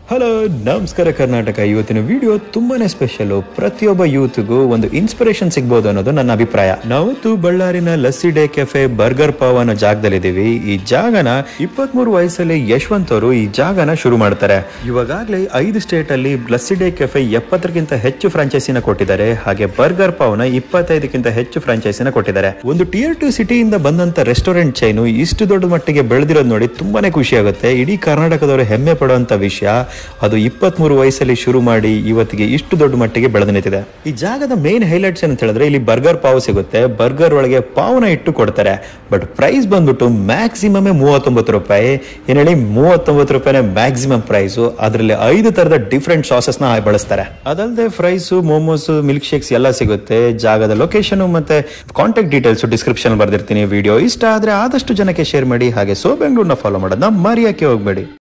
hello ನಮಸ್ಕಾರ ಕರ್ನಾಟಕ ಇವತ್ತಿನ video ತುಂಬಾನೇ ಸ್ಪೆಷಲ್ ಪ್ರತಿಯೊಬ್ಬ ಯೂತ್ಗೂ ಒಂದು ಇನ್ಸ್ಪಿರೇಷನ್ ಸಿಗ್ಬೋದು ಅನ್ನೋದು ನನ್ನ ಅಭಿಪ್ರಾಯ ನಾವತ್ತು ಬಳ್ಳಾರಿನ lassi day cafe burger pav ಅನ್ನೋ ಜಾಗದಲ್ಲಿದ್ದೀವಿ ಈ ಜಾಗನ ಇಪ್ಪತ್ತ್ ಮೂರು ವಯಸ್ಸಲ್ಲಿ ಯಶವಂತ್ ಅವರು ಈ ಜಾಗನ ಶುರು ಮಾಡ್ತಾರೆ ಇವಾಗಲೇ ಐದು ಸ್ಟೇಟ್ ಅಲ್ಲಿ ಲಸ್ಸಿ ಡೇ ಕೆಫೆ ಎಪ್ಪತ್ತಕ್ಕಿಂತ ಹೆಚ್ಚು ಫ್ರಾಂಚೈಸಿನ ಕೊಟ್ಟಿದ್ದಾರೆ ಹಾಗೆ ಬರ್ಗರ್ ಪಾವ್ ನ ಇಪ್ಪತ್ತೈದಕ್ಕಿಂತ ಹೆಚ್ಚು ಫ್ರಾಂಚೈಸಿನ ಕೊಟ್ಟಿದ್ದಾರೆ ಒಂದು ಟಿಯರ್ ಟು ಸಿಟಿಯಿಂದ ಬಂದಂತ ರೆಸ್ಟೋರೆಂಟ್ ಚೈನು ಇಷ್ಟು ದೊಡ್ಡ ಮಟ್ಟಿಗೆ ಬೆಳೆದಿರೋದು ನೋಡಿ ತುಂಬಾನೇ ಖುಷಿ ಆಗುತ್ತೆ ಇಡೀ ಕರ್ನಾಟಕದವರು ಹೆಮ್ಮೆ ಪಡುವಂತ ವಿಷಯ ಅದು ಇಪ್ಪತ್ಮೂರು ವಯಸ್ಸಲ್ಲಿ ಶುರು ಮಾಡಿ ಇವತ್ತಿಗೆ ಇಷ್ಟು ದೊಡ್ಡ ಮಟ್ಟಿಗೆ ಬೆಳೆದು ನಿಂತಿದೆ ಈ ಜಾಗದ ಮೇನ್ ಹೈಲೈಟ್ಸ್ ಅಂತ ಹೇಳಿದ್ರೆ ಇಲ್ಲಿ ಬರ್ಗರ್ ಪಾವ್ ಸಿಗುತ್ತೆ ಬರ್ಗರ್ ಒಳಗೆ ಪಾವ್ನ ಇಟ್ಟು ಕೊಡ್ತಾರೆ ಬಟ್ ಪ್ರೈಸ್ ಬಂದ್ಬಿಟ್ಟು ಮ್ಯಾಕ್ಸಿಮಮ್ ಮೂವತ್ತೊಂಬತ್ತು ರೂಪಾಯಿ ಏನ್ ಹೇಳಿ ಮೂವತ್ತೊಂಬತ್ತು ರೂಪಾಯಿನೇ ಮ್ಯಾಕ್ಸಿಮಮ್ ಪ್ರೈಸು ಅದರಲ್ಲಿ ಐದು ತರದ ಡಿಫ್ರೆಂಟ್ ಸಾಸಸ್ ನ ಬಳಸ್ತಾರೆ ಅದಲ್ಲದೆ ಫ್ರೈಸ್ ಮೋಮೋಸ್ ಮಿಲ್ಕ್ ಶೇಕ್ಸ್ ಎಲ್ಲ ಸಿಗುತ್ತೆ ಜಾಗದ ಲೊಕೇಶನ್ ಮತ್ತೆ ಕಾಂಟ್ಯಾಕ್ಟ್ ಡೀಟೇಲ್ಸ್ ಡಿಸ್ಕ್ರಿಪ್ಷನ್ ಬರ್ದಿರ್ತೀನಿ ವಿಡಿಯೋ ಇಷ್ಟ ಆದ್ರೆ ಆದಷ್ಟು ಜನಕ್ಕೆ ಶೇರ್ ಮಾಡಿ ಹಾಗೆ ಸೋ ಬೆಂಗಳೂರನ್ನ ಫಾಲೋ ಮಾಡೋದನ್ನ ಮರೆಯಕ್ಕೆ ಹೋಗ್ಬೇಡಿ